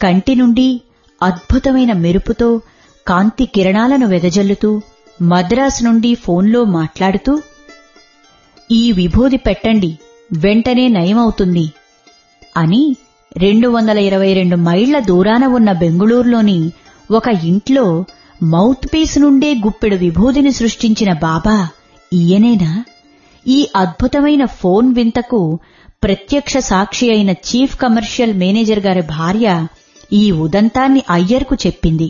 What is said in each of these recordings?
కంటి నుండి అద్భుతమైన మెరుపుతో కాంతి కిరణాలను వెదజల్లుతూ మద్రాసు నుండి ఫోన్లో మాట్లాడుతూ ఈ విభూది పెట్టండి వెంటనే నయమవుతుంది అని రెండు వందల ఇరవై రెండు మైళ్ల దూరాన ఉన్న బెంగుళూరులోని ఒక ఇంట్లో మౌత్ పీస్ నుండే గుప్పెడు విభూదిని సృష్టించిన బాబా ఈయనేనా ఈ అద్భుతమైన ఫోన్ వింతకు ప్రత్యక్ష సాక్షి అయిన చీఫ్ కమర్షియల్ మేనేజర్ గారి భార్య ఈ ఉదంతాన్ని అయ్యర్కు చెప్పింది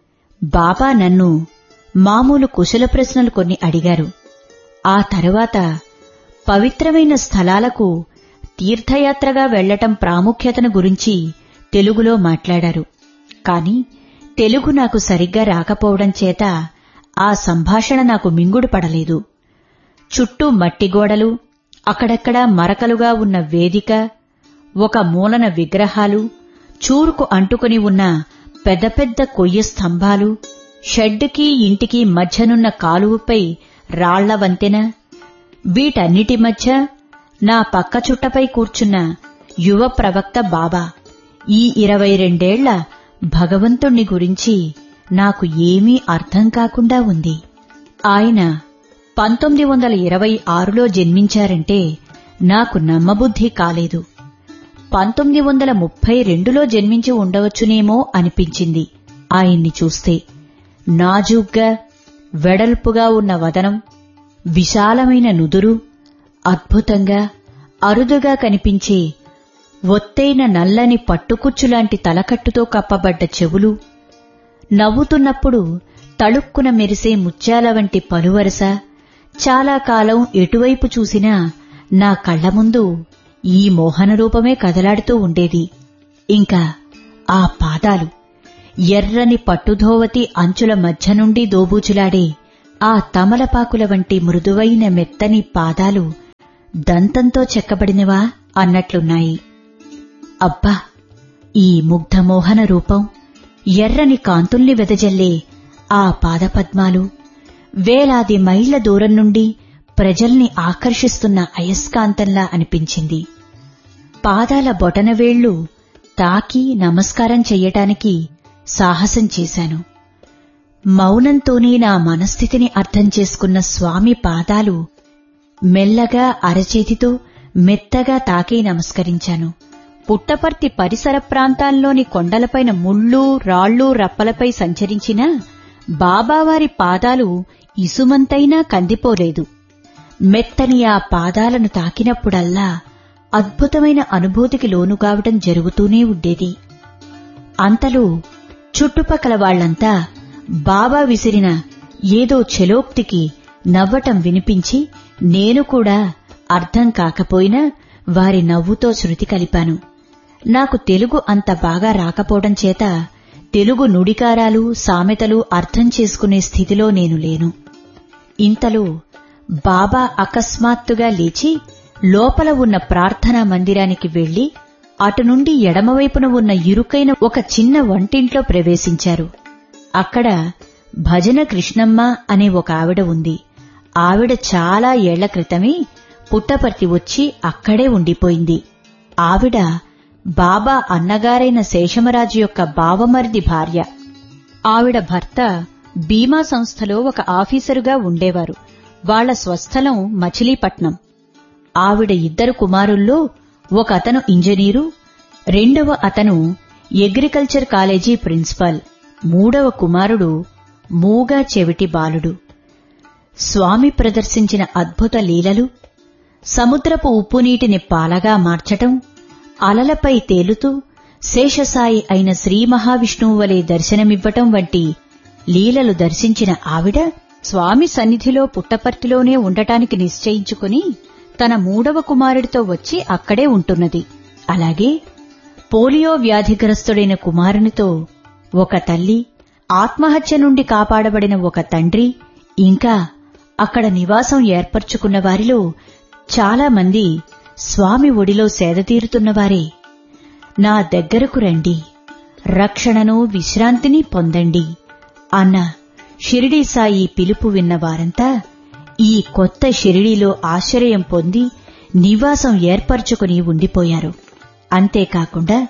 బాబా నన్ను మామూలు కుశల ప్రశ్నలు కొన్ని అడిగారు ఆ తరువాత పవిత్రమైన స్థలాలకు తీర్థయాత్రగా వెళ్లటం ప్రాముఖ్యతను గురించి తెలుగులో మాట్లాడారు కాని తెలుగు నాకు సరిగ్గా రాకపోవడం చేత ఆ సంభాషణ నాకు మింగుడు పడలేదు చుట్టూ మట్టి గోడలు అక్కడక్కడా మరకలుగా ఉన్న వేదిక ఒక మూలన విగ్రహాలు చూరుకు అంటుకుని ఉన్న పెద్ద పెద్ద కొయ్య స్తంభాలు షెడ్డుకి ఇంటికి మధ్యనున్న కాలువపై రాళ్ల వంతెన వీటన్నిటి మధ్య నా పక్క చుట్టపై కూర్చున్న యువ ప్రవక్త బాబా ఈ ఇరవై రెండేళ్ల భగవంతుణ్ణి గురించి నాకు ఏమీ అర్థం కాకుండా ఉంది ఆయన పంతొమ్మిది వందల ఇరవై ఆరులో జన్మించారంటే నాకు నమ్మబుద్ధి కాలేదు పంతొమ్మిది వందల ముప్పై రెండులో జన్మించి ఉండవచ్చునేమో అనిపించింది ఆయన్ని చూస్తే నాజూగ్గా వెడల్పుగా ఉన్న వదనం విశాలమైన నుదురు అద్భుతంగా అరుదుగా కనిపించే ఒత్తైన నల్లని పట్టుకుచ్చులాంటి తలకట్టుతో కప్పబడ్డ చెవులు నవ్వుతున్నప్పుడు తళుక్కున మెరిసే ముత్యాల వంటి పలువరస చాలా కాలం ఎటువైపు చూసినా నా కళ్ల ముందు ఈ మోహన రూపమే కదలాడుతూ ఉండేది ఇంకా ఆ పాదాలు ఎర్రని పట్టుధోవతి అంచుల మధ్య నుండి దోబూచులాడే ఆ తమలపాకుల వంటి మృదువైన మెత్తని పాదాలు దంతంతో చెక్కబడినవా అన్నట్లున్నాయి అబ్బా ఈ ముగ్ధమోహన రూపం ఎర్రని కాంతుల్ని వెదజల్లే ఆ పాదపద్మాలు వేలాది మైళ్ల దూరం నుండి ప్రజల్ని ఆకర్షిస్తున్న అయస్కాంతంలా అనిపించింది పాదాల బొటనవేళ్లు తాకి నమస్కారం చెయ్యటానికి సాహసం చేశాను మౌనంతోనే నా మనస్థితిని అర్థం చేసుకున్న స్వామి పాదాలు మెల్లగా అరచేతితో మెత్తగా తాకి నమస్కరించాను పుట్టపర్తి పరిసర ప్రాంతాల్లోని కొండలపైన ముళ్ళు రాళ్ళు రప్పలపై సంచరించిన బాబావారి పాదాలు ఇసుమంతైనా కందిపోలేదు మెత్తని ఆ పాదాలను తాకినప్పుడల్లా అద్భుతమైన అనుభూతికి లోనుకావటం జరుగుతూనే ఉండేది అంతలో చుట్టుపక్కల వాళ్లంతా బాబా విసిరిన ఏదో చెలోక్తికి నవ్వటం వినిపించి నేను కూడా అర్థం కాకపోయినా వారి నవ్వుతో శృతి కలిపాను నాకు తెలుగు అంత బాగా రాకపోవడం చేత తెలుగు నుడికారాలు సామెతలు అర్థం చేసుకునే స్థితిలో నేను లేను ఇంతలో బాబా అకస్మాత్తుగా లేచి లోపల ఉన్న ప్రార్థనా మందిరానికి వెళ్లి అటు నుండి ఎడమవైపున ఉన్న ఇరుకైన ఒక చిన్న వంటింట్లో ప్రవేశించారు అక్కడ భజన కృష్ణమ్మ అనే ఒక ఆవిడ ఉంది ఆవిడ చాలా ఏళ్ల క్రితమే పుట్టపర్తి వచ్చి అక్కడే ఉండిపోయింది ఆవిడ బాబా అన్నగారైన శేషమరాజు యొక్క బావమరిది భార్య ఆవిడ భర్త బీమా సంస్థలో ఒక ఆఫీసరుగా ఉండేవారు వాళ్ల స్వస్థలం మచిలీపట్నం ఆవిడ ఇద్దరు కుమారుల్లో ఒక అతను ఇంజనీరు రెండవ అతను అగ్రికల్చర్ కాలేజీ ప్రిన్సిపల్ మూడవ కుమారుడు మూగా చెవిటి బాలుడు స్వామి ప్రదర్శించిన అద్భుత లీలలు సముద్రపు ఉప్పునీటిని పాలగా మార్చటం అలలపై తేలుతూ శేషసాయి అయిన శ్రీ మహావిష్ణువు వలె దర్శనమివ్వటం వంటి లీలలు దర్శించిన ఆవిడ స్వామి సన్నిధిలో పుట్టపర్తిలోనే ఉండటానికి నిశ్చయించుకుని తన మూడవ కుమారుడితో వచ్చి అక్కడే ఉంటున్నది అలాగే పోలియో వ్యాధిగ్రస్తుడైన కుమారునితో ఒక తల్లి ఆత్మహత్య నుండి కాపాడబడిన ఒక తండ్రి ఇంకా అక్కడ నివాసం ఏర్పరచుకున్న వారిలో చాలా మంది స్వామి ఒడిలో సేదతీరుతున్నవారే నా దగ్గరకు రండి రక్షణను విశ్రాంతిని పొందండి అన్న షిరిడీ సాయి పిలుపు విన్న వారంతా ఈ కొత్త షిరిడీలో ఆశ్రయం పొంది నివాసం ఏర్పరచుకుని ఉండిపోయారు అంతేకాకుండా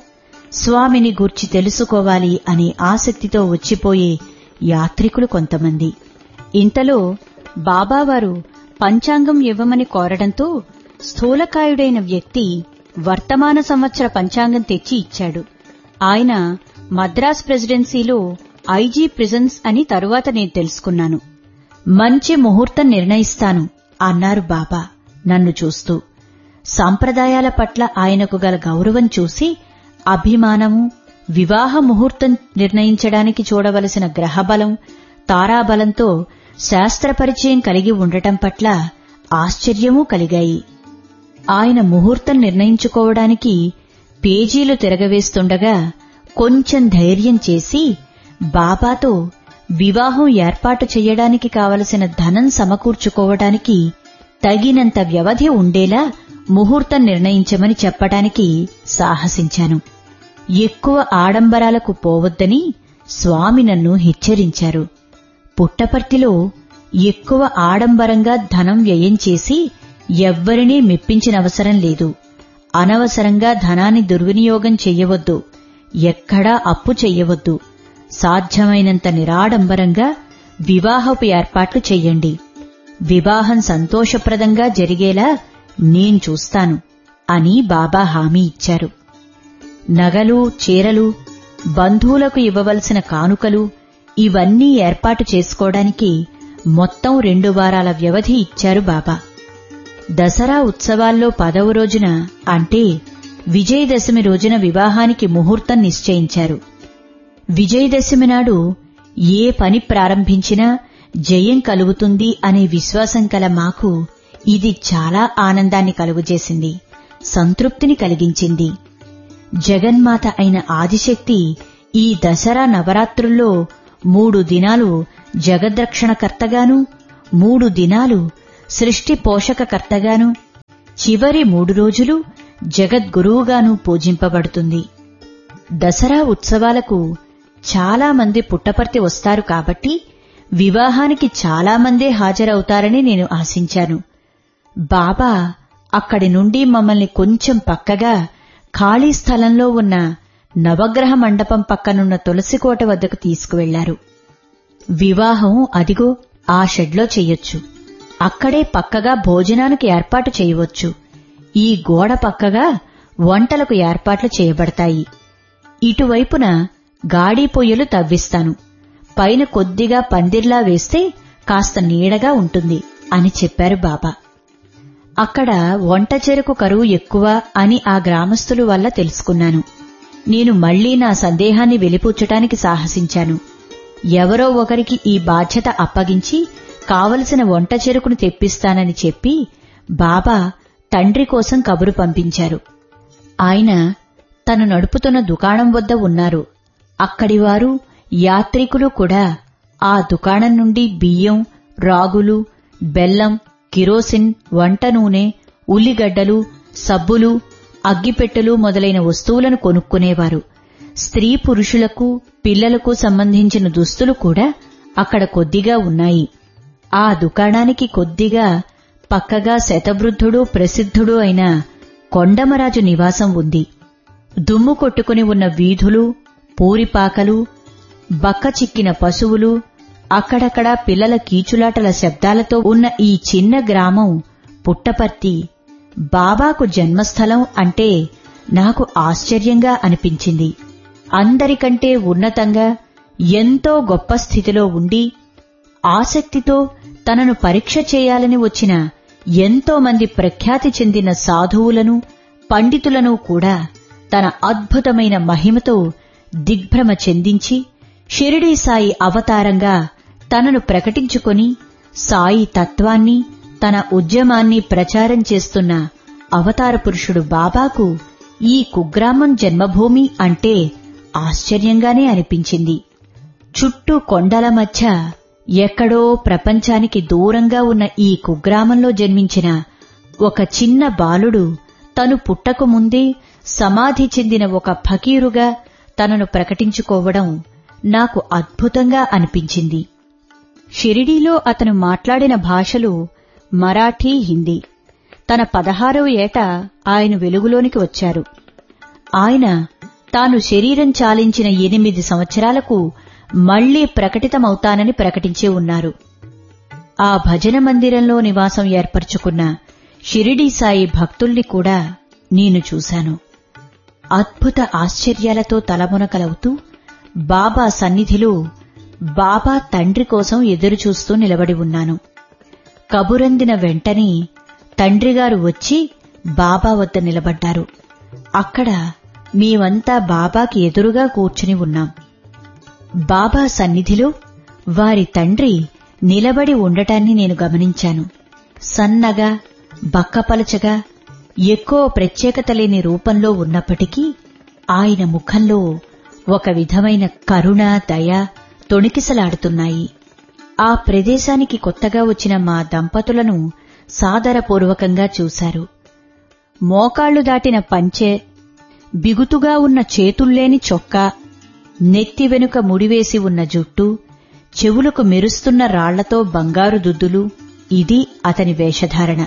స్వామిని గూర్చి తెలుసుకోవాలి అనే ఆసక్తితో వచ్చిపోయే యాత్రికులు కొంతమంది ఇంతలో బాబావారు పంచాంగం ఇవ్వమని కోరడంతో స్థూలకాయుడైన వ్యక్తి వర్తమాన సంవత్సర పంచాంగం తెచ్చి ఇచ్చాడు ఆయన మద్రాస్ ప్రెసిడెన్సీలో ఐజీ ప్రిజన్స్ అని తరువాత నేను తెలుసుకున్నాను మంచి ముహూర్తం నిర్ణయిస్తాను అన్నారు బాబా నన్ను చూస్తూ సాంప్రదాయాల పట్ల ఆయనకు గల గౌరవం చూసి అభిమానము వివాహ ముహూర్తం నిర్ణయించడానికి చూడవలసిన గ్రహబలం తారాబలంతో శాస్త్ర పరిచయం కలిగి ఉండటం పట్ల ఆశ్చర్యమూ కలిగాయి ఆయన ముహూర్తం నిర్ణయించుకోవడానికి పేజీలు తిరగవేస్తుండగా కొంచెం ధైర్యం చేసి బాబాతో వివాహం ఏర్పాటు చెయ్యడానికి కావలసిన ధనం సమకూర్చుకోవడానికి తగినంత వ్యవధి ఉండేలా ముహూర్తం నిర్ణయించమని చెప్పడానికి సాహసించాను ఎక్కువ ఆడంబరాలకు పోవద్దని స్వామి నన్ను హెచ్చరించారు పుట్టపర్తిలో ఎక్కువ ఆడంబరంగా ధనం వ్యయం చేసి ఎవ్వరినీ మెప్పించినవసరం లేదు అనవసరంగా ధనాన్ని దుర్వినియోగం చెయ్యవద్దు ఎక్కడా అప్పు చెయ్యవద్దు సాధ్యమైనంత నిరాడంబరంగా వివాహపు ఏర్పాట్లు చెయ్యండి వివాహం సంతోషప్రదంగా జరిగేలా నేను చూస్తాను అని బాబా హామీ ఇచ్చారు నగలు చీరలు బంధువులకు ఇవ్వవలసిన కానుకలు ఇవన్నీ ఏర్పాటు చేసుకోవడానికి మొత్తం రెండు వారాల వ్యవధి ఇచ్చారు బాబా దసరా ఉత్సవాల్లో పదవ రోజున అంటే విజయదశమి రోజున వివాహానికి ముహూర్తం నిశ్చయించారు విజయదశమి నాడు ఏ పని ప్రారంభించినా జయం కలుగుతుంది అనే విశ్వాసం కల మాకు ఇది చాలా ఆనందాన్ని కలుగజేసింది సంతృప్తిని కలిగించింది జగన్మాత అయిన ఆదిశక్తి ఈ దసరా నవరాత్రుల్లో మూడు దినాలు జగద్రక్షణకర్తగాను మూడు దినాలు సృష్టి పోషకకర్తగాను చివరి మూడు రోజులు జగద్గురువుగాను పూజింపబడుతుంది దసరా ఉత్సవాలకు చాలా మంది పుట్టపర్తి వస్తారు కాబట్టి వివాహానికి చాలా మందే హాజరవుతారని నేను ఆశించాను బాబా అక్కడి నుండి మమ్మల్ని కొంచెం పక్కగా ఖాళీ స్థలంలో ఉన్న నవగ్రహ మండపం పక్కనున్న తులసికోట వద్దకు తీసుకువెళ్లారు వివాహం అదిగో ఆ షెడ్లో చెయ్యొచ్చు అక్కడే పక్కగా భోజనానికి ఏర్పాటు చేయవచ్చు ఈ గోడ పక్కగా వంటలకు ఏర్పాట్లు చేయబడతాయి ఇటువైపున గాడి పొయ్యలు తవ్విస్తాను పైన కొద్దిగా పందిర్లా వేస్తే కాస్త నీడగా ఉంటుంది అని చెప్పారు బాబా అక్కడ వంట చెరకు కరువు ఎక్కువ అని ఆ గ్రామస్తుల వల్ల తెలుసుకున్నాను నేను మళ్లీ నా సందేహాన్ని వెలిపుచ్చటానికి సాహసించాను ఎవరో ఒకరికి ఈ బాధ్యత అప్పగించి కావలసిన వంట చెరుకును తెప్పిస్తానని చెప్పి బాబా తండ్రి కోసం కబురు పంపించారు ఆయన తను నడుపుతున్న దుకాణం వద్ద ఉన్నారు అక్కడివారు యాత్రికులు కూడా ఆ దుకాణం నుండి బియ్యం రాగులు బెల్లం కిరోసిన్ వంట నూనె ఉల్లిగడ్డలు సబ్బులు అగ్గిపెట్టెలు మొదలైన వస్తువులను కొనుక్కునేవారు స్త్రీ పురుషులకు పిల్లలకు సంబంధించిన దుస్తులు కూడా అక్కడ కొద్దిగా ఉన్నాయి ఆ దుకాణానికి కొద్దిగా పక్కగా శతవృద్ధుడు ప్రసిద్ధుడు అయిన కొండమరాజు నివాసం ఉంది దుమ్ము కొట్టుకుని ఉన్న వీధులు పూరిపాకలు బక్క చిక్కిన పశువులు అక్కడక్కడా పిల్లల కీచులాటల శబ్దాలతో ఉన్న ఈ చిన్న గ్రామం పుట్టపర్తి బాబాకు జన్మస్థలం అంటే నాకు ఆశ్చర్యంగా అనిపించింది అందరికంటే ఉన్నతంగా ఎంతో గొప్ప స్థితిలో ఉండి ఆసక్తితో తనను పరీక్ష చేయాలని వచ్చిన ఎంతో మంది ప్రఖ్యాతి చెందిన సాధువులను పండితులను కూడా తన అద్భుతమైన మహిమతో దిగ్భ్రమ చెందించి షిరిడీ సాయి అవతారంగా తనను ప్రకటించుకొని సాయి తత్వాన్ని తన ఉద్యమాన్ని ప్రచారం చేస్తున్న అవతార పురుషుడు బాబాకు ఈ కుగ్రామం జన్మభూమి అంటే ఆశ్చర్యంగానే అనిపించింది చుట్టూ కొండల మధ్య ఎక్కడో ప్రపంచానికి దూరంగా ఉన్న ఈ కుగ్రామంలో జన్మించిన ఒక చిన్న బాలుడు తను పుట్టక ముందే సమాధి చెందిన ఒక ఫకీరుగా తనను ప్రకటించుకోవడం నాకు అద్భుతంగా అనిపించింది షిరిడీలో అతను మాట్లాడిన భాషలు మరాఠీ హిందీ తన పదహారవ ఏట ఆయన వెలుగులోనికి వచ్చారు ఆయన తాను శరీరం చాలించిన ఎనిమిది సంవత్సరాలకు మళ్లీ ప్రకటితమవుతానని ప్రకటించి ఉన్నారు ఆ భజన మందిరంలో నివాసం ఏర్పరచుకున్న షిరిడీ సాయి భక్తుల్ని కూడా నేను చూశాను అద్భుత ఆశ్చర్యాలతో తలమునకలవుతూ బాబా సన్నిధిలో బాబా తండ్రి కోసం ఎదురుచూస్తూ నిలబడి ఉన్నాను కబురందిన వెంటనే తండ్రిగారు వచ్చి బాబా వద్ద నిలబడ్డారు అక్కడ మేమంతా బాబాకి ఎదురుగా కూర్చుని ఉన్నాం బాబా సన్నిధిలో వారి తండ్రి నిలబడి ఉండటాన్ని నేను గమనించాను సన్నగా బక్కపలచగా ఎక్కువ ప్రత్యేకత లేని రూపంలో ఉన్నప్పటికీ ఆయన ముఖంలో ఒక విధమైన కరుణ దయ తొణికిసలాడుతున్నాయి ఆ ప్రదేశానికి కొత్తగా వచ్చిన మా దంపతులను సాదరపూర్వకంగా చూశారు మోకాళ్లు దాటిన పంచె బిగుతుగా ఉన్న చేతుల్లేని చొక్కా నెత్తి వెనుక ముడివేసి ఉన్న జుట్టు చెవులకు మెరుస్తున్న రాళ్లతో బంగారు దుద్దులు ఇది అతని వేషధారణ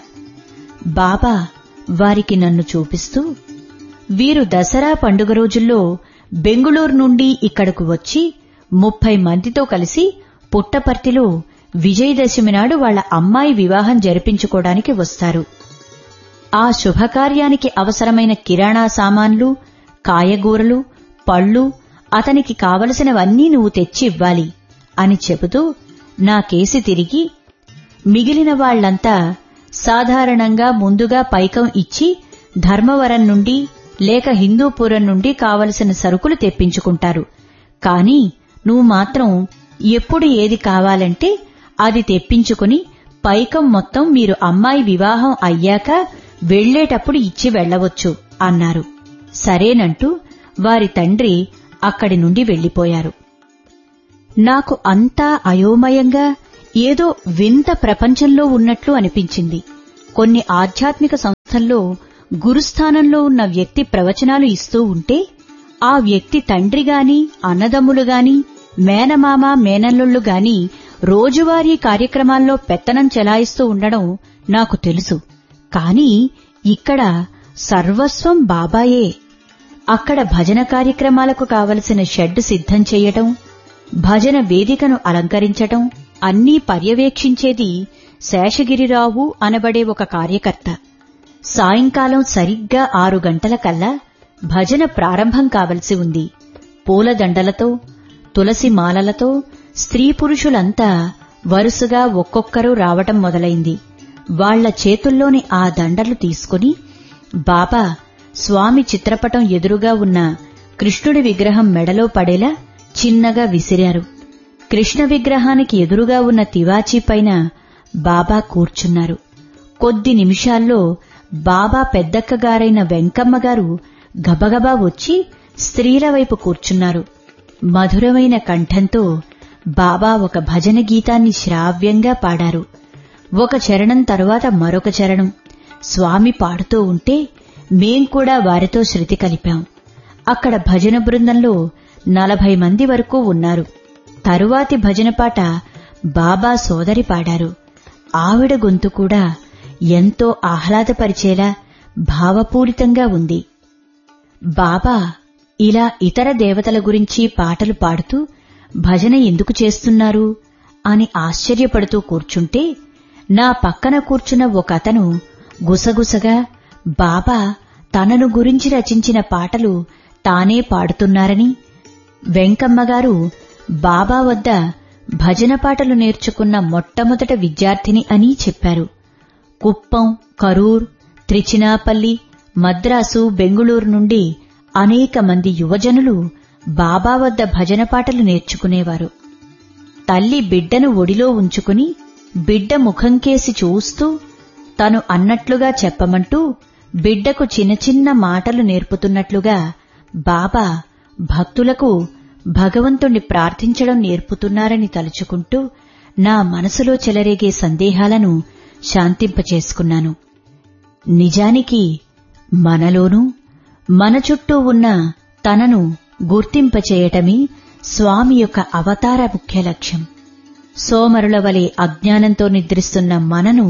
బాబా వారికి నన్ను చూపిస్తూ వీరు దసరా పండుగ రోజుల్లో బెంగుళూరు నుండి ఇక్కడకు వచ్చి ముప్పై మందితో కలిసి పుట్టపర్తిలో విజయదశమి నాడు వాళ్ల అమ్మాయి వివాహం జరిపించుకోవడానికి వస్తారు ఆ శుభకార్యానికి అవసరమైన కిరాణా సామాన్లు కాయగూరలు పళ్ళు అతనికి కావలసినవన్నీ నువ్వు తెచ్చి ఇవ్వాలి అని చెబుతూ నా కేసి తిరిగి మిగిలిన వాళ్లంతా సాధారణంగా ముందుగా పైకం ఇచ్చి ధర్మవరం నుండి లేక హిందూపురం నుండి కావలసిన సరుకులు తెప్పించుకుంటారు కాని నువ్వు మాత్రం ఎప్పుడు ఏది కావాలంటే అది తెప్పించుకుని పైకం మొత్తం మీరు అమ్మాయి వివాహం అయ్యాక వెళ్లేటప్పుడు ఇచ్చి వెళ్లవచ్చు అన్నారు సరేనంటూ వారి తండ్రి అక్కడి నుండి వెళ్లిపోయారు నాకు అంతా అయోమయంగా ఏదో వింత ప్రపంచంలో ఉన్నట్లు అనిపించింది కొన్ని ఆధ్యాత్మిక సంస్థల్లో గురుస్థానంలో ఉన్న వ్యక్తి ప్రవచనాలు ఇస్తూ ఉంటే ఆ వ్యక్తి తండ్రి గాని అన్నదమ్ములు గాని మేనమామ మేనల్లుళ్ళు గాని రోజువారీ కార్యక్రమాల్లో పెత్తనం చెలాయిస్తూ ఉండడం నాకు తెలుసు కాని ఇక్కడ సర్వస్వం బాబాయే అక్కడ భజన కార్యక్రమాలకు కావలసిన షెడ్ సిద్ధం చేయటం భజన వేదికను అలంకరించటం అన్నీ పర్యవేక్షించేది శేషగిరిరావు అనబడే ఒక కార్యకర్త సాయంకాలం సరిగ్గా ఆరు గంటలకల్లా భజన ప్రారంభం కావలసి ఉంది పూలదండలతో తులసి మాలలతో స్త్రీ పురుషులంతా వరుసగా ఒక్కొక్కరు రావటం మొదలైంది వాళ్ల చేతుల్లోని ఆ దండలు తీసుకుని బాబా స్వామి చిత్రపటం ఎదురుగా ఉన్న కృష్ణుడి విగ్రహం మెడలో పడేలా చిన్నగా విసిరారు కృష్ణ విగ్రహానికి ఎదురుగా ఉన్న తివాచీ పైన బాబా కూర్చున్నారు కొద్ది నిమిషాల్లో బాబా పెద్దక్కగారైన వెంకమ్మ గారు గబగబా వచ్చి స్త్రీల వైపు కూర్చున్నారు మధురమైన కంఠంతో బాబా ఒక భజన గీతాన్ని శ్రావ్యంగా పాడారు ఒక చరణం తరువాత మరొక చరణం స్వామి పాడుతూ ఉంటే మేం కూడా వారితో శృతి కలిపాం అక్కడ భజన బృందంలో నలభై మంది వరకు ఉన్నారు తరువాతి భజన పాట బాబా సోదరి పాడారు ఆవిడ గొంతు కూడా ఎంతో ఆహ్లాదపరిచేలా భావపూరితంగా ఉంది బాబా ఇలా ఇతర దేవతల గురించి పాటలు పాడుతూ భజన ఎందుకు చేస్తున్నారు అని ఆశ్చర్యపడుతూ కూర్చుంటే నా పక్కన కూర్చున్న ఒక అతను గుసగుసగా బాబా తనను గురించి రచించిన పాటలు తానే పాడుతున్నారని వెంకమ్మగారు బాబా వద్ద భజన పాటలు నేర్చుకున్న మొట్టమొదట విద్యార్థిని అని చెప్పారు కుప్పం కరూర్ త్రిచినాపల్లి మద్రాసు బెంగుళూరు నుండి అనేక మంది యువజనులు బాబా వద్ద భజన పాటలు నేర్చుకునేవారు తల్లి బిడ్డను ఒడిలో ఉంచుకుని బిడ్డ ముఖంకేసి చూస్తూ తను అన్నట్లుగా చెప్పమంటూ బిడ్డకు చిన్న చిన్న మాటలు నేర్పుతున్నట్లుగా బాబా భక్తులకు భగవంతుణ్ణి ప్రార్థించడం నేర్పుతున్నారని తలుచుకుంటూ నా మనసులో చెలరేగే సందేహాలను శాంతింపచేసుకున్నాను నిజానికి మనలోనూ మన చుట్టూ ఉన్న తనను గుర్తింపచేయటమే స్వామి యొక్క అవతార ముఖ్య లక్ష్యం సోమరుల వలె అజ్ఞానంతో నిద్రిస్తున్న మనను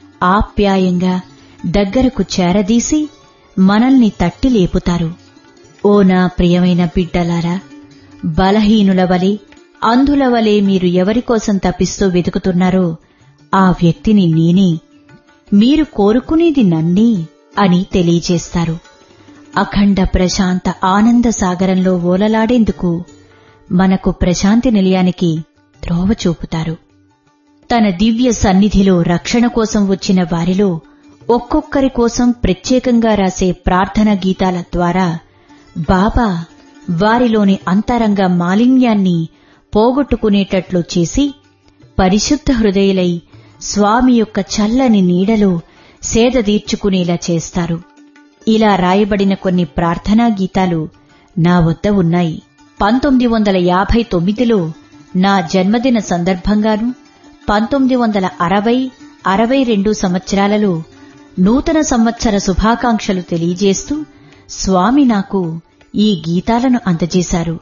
ఆప్యాయంగా దగ్గరకు చేరదీసి మనల్ని తట్టి లేపుతారు ఓ నా ప్రియమైన బిడ్డలారా బలహీనుల వలె అంధుల వలె మీరు ఎవరి కోసం తప్పిస్తూ వెతుకుతున్నారో ఆ వ్యక్తిని నేనే మీరు కోరుకునేది నన్నే అని తెలియజేస్తారు అఖండ ప్రశాంత ఆనంద సాగరంలో ఓలలాడేందుకు మనకు ప్రశాంతి నిలయానికి త్రోవ చూపుతారు తన దివ్య సన్నిధిలో రక్షణ కోసం వచ్చిన వారిలో ఒక్కొక్కరి కోసం ప్రత్యేకంగా రాసే ప్రార్థన గీతాల ద్వారా బాబా వారిలోని అంతరంగ మాలిన్యాన్ని పోగొట్టుకునేటట్లు చేసి పరిశుద్ధ హృదయులై స్వామి యొక్క చల్లని నీడలో సేద తీర్చుకునేలా చేస్తారు ఇలా రాయబడిన కొన్ని ప్రార్థనా గీతాలు నా వద్ద ఉన్నాయి పంతొమ్మిది వందల యాభై తొమ్మిదిలో నా జన్మదిన సందర్భంగాను పంతొమ్మిది వందల అరవై అరవై రెండు సంవత్సరాలలో నూతన సంవత్సర శుభాకాంక్షలు తెలియజేస్తూ స్వామి నాకు ఈ గీతాలను అందజేశారు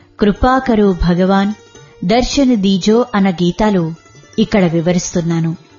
కృపాకరు భగవాన్ దర్శన దీజో అన్న గీతాలు ఇక్కడ వివరిస్తున్నాను